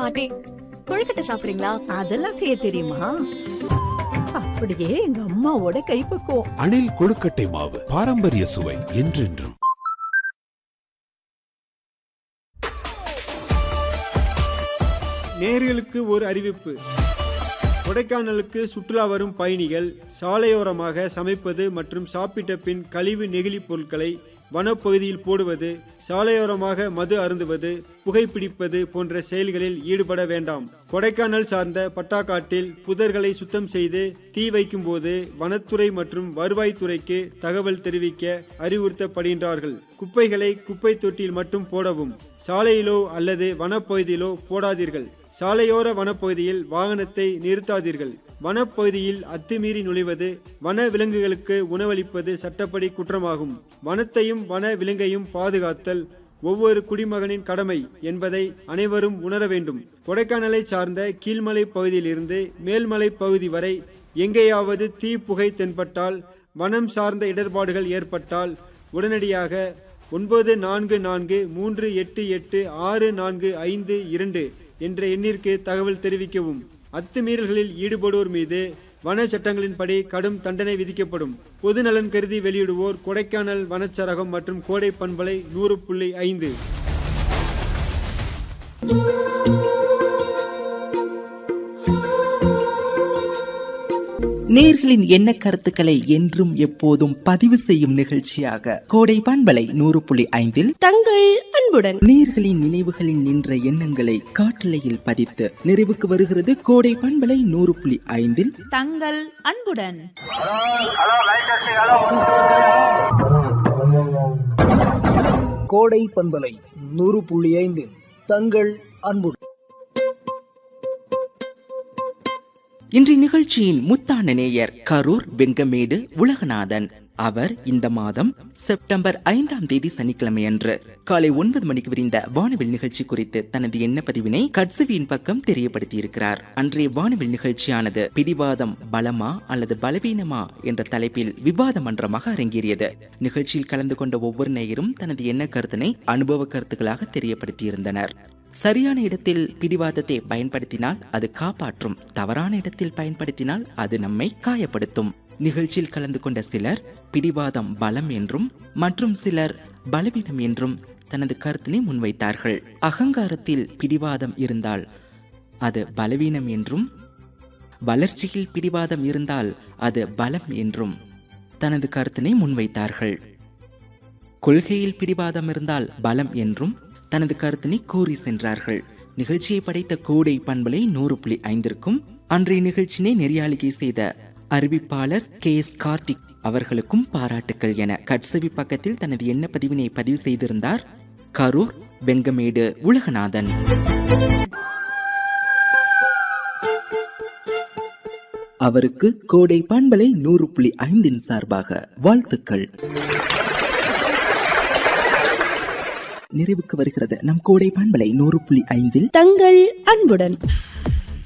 பாட்டி கொழுக்கட்டை சாப்பிடுறீங்களா அதெல்லாம் செய்ய தெரியுமா அப்படியே எங்க அம்மாவோட கைப்பக்குவம் அணில் கொழுக்கட்டை மாவு பாரம்பரிய சுவை என்றென்றும் நேர்களுக்கு ஒரு அறிவிப்பு கொடைக்கானலுக்கு சுற்றுலா வரும் பயணிகள் சாலையோரமாக சமைப்பது மற்றும் சாப்பிட்ட பின் கழிவு நெகிழி பொருட்களை வனப்பகுதியில் போடுவது சாலையோரமாக மது அருந்துவது புகைப்பிடிப்பது போன்ற செயல்களில் ஈடுபட வேண்டாம் கொடைக்கானல் சார்ந்த பட்டாக்காட்டில் புதர்களை சுத்தம் செய்து தீ வைக்கும்போது வனத்துறை மற்றும் வருவாய்த்துறைக்கு தகவல் தெரிவிக்க அறிவுறுத்தப்படுகின்றார்கள் குப்பைகளை குப்பை தொட்டியில் மட்டும் போடவும் சாலையிலோ அல்லது வனப்பகுதியிலோ போடாதீர்கள் சாலையோர வனப்பகுதியில் வாகனத்தை நிறுத்தாதீர்கள் வனப்பகுதியில் அத்துமீறி நுழைவது வன விலங்குகளுக்கு உணவளிப்பது சட்டப்படி குற்றமாகும் வனத்தையும் வன விலங்கையும் பாதுகாத்தல் ஒவ்வொரு குடிமகனின் கடமை என்பதை அனைவரும் உணர வேண்டும் கொடைக்கானலை சார்ந்த கீழ்மலை பகுதியிலிருந்து மேல்மலை பகுதி வரை எங்கேயாவது தீ புகை தென்பட்டால் வனம் சார்ந்த இடர்பாடுகள் ஏற்பட்டால் உடனடியாக ஒன்பது நான்கு நான்கு மூன்று எட்டு எட்டு ஆறு நான்கு ஐந்து இரண்டு என்ற எண்ணிற்கு தகவல் தெரிவிக்கவும் அத்துமீறல்களில் ஈடுபடுவோர் மீது வன சட்டங்களின்படி கடும் தண்டனை விதிக்கப்படும் பொது நலன் கருதி வெளியிடுவோர் கொடைக்கானல் வனச்சரகம் மற்றும் கோடை பண்பலை நூறு புள்ளி ஐந்து நேர்களின் எண்ண கருத்துக்களை என்றும் எப்போதும் பதிவு செய்யும் நிகழ்ச்சியாக கோடை பண்பலை நூறு புள்ளி ஐந்தில் தங்கள் அன்புடன் நேர்களின் நினைவுகளில் நின்ற எண்ணங்களை காட்டலையில் பதித்து நிறைவுக்கு வருகிறது கோடை பண்பலை நூறு புள்ளி ஐந்தில் தங்கள் அன்புடன் கோடை பண்பலை நூறு புள்ளி ஐந்து தங்கள் அன்புடன் இன்றைய நிகழ்ச்சியின் முத்தான நேயர் கரூர் வெங்கமேடு உலகநாதன் அவர் இந்த மாதம் செப்டம்பர் ஐந்தாம் தேதி சனிக்கிழமை அன்று காலை ஒன்பது மணிக்கு விரிந்த வானவில் நிகழ்ச்சி குறித்து தனது எண்ண பதிவினை கட்சவியின் பக்கம் தெரியப்படுத்தியிருக்கிறார் அன்றைய வானவில் நிகழ்ச்சியானது பிடிவாதம் பலமா அல்லது பலவீனமா என்ற தலைப்பில் விவாத மன்றமாக அரங்கேறியது நிகழ்ச்சியில் கலந்து கொண்ட ஒவ்வொரு நேயரும் தனது எண்ண கருத்தினை அனுபவ கருத்துக்களாக தெரியப்படுத்தியிருந்தனர் சரியான இடத்தில் பிடிவாதத்தை பயன்படுத்தினால் அது காப்பாற்றும் தவறான இடத்தில் பயன்படுத்தினால் அது நம்மை காயப்படுத்தும் நிகழ்ச்சியில் கலந்து கொண்ட சிலர் பிடிவாதம் பலம் என்றும் மற்றும் சிலர் பலவீனம் என்றும் தனது கருத்தினை முன்வைத்தார்கள் அகங்காரத்தில் பிடிவாதம் இருந்தால் அது பலவீனம் என்றும் வளர்ச்சியில் பிடிவாதம் இருந்தால் அது பலம் என்றும் தனது கருத்தினை முன்வைத்தார்கள் கொள்கையில் பிடிவாதம் இருந்தால் பலம் என்றும் தனது கருத்தினை கூறி சென்றார்கள் நிகழ்ச்சியை படைத்த கோடை பண்பலை நூறு புள்ளி ஐந்திற்கும் அன்றைய நிகழ்ச்சியினை நெறியாளிகை செய்த அறிவிப்பாளர் கே எஸ் கார்த்திக் அவர்களுக்கும் பாராட்டுக்கள் என கட்சவி பக்கத்தில் தனது எண்ண பதிவினை பதிவு செய்திருந்தார் கரூர் வெங்கமேடு உலகநாதன் அவருக்கு கோடை பண்பலை நூறு புள்ளி ஐந்தின் சார்பாக வாழ்த்துக்கள் நிறைவுக்கு வருகிறது நம் கோடை பண்பலை நூறு புள்ளி ஐந்தில் தங்கள் அன்புடன்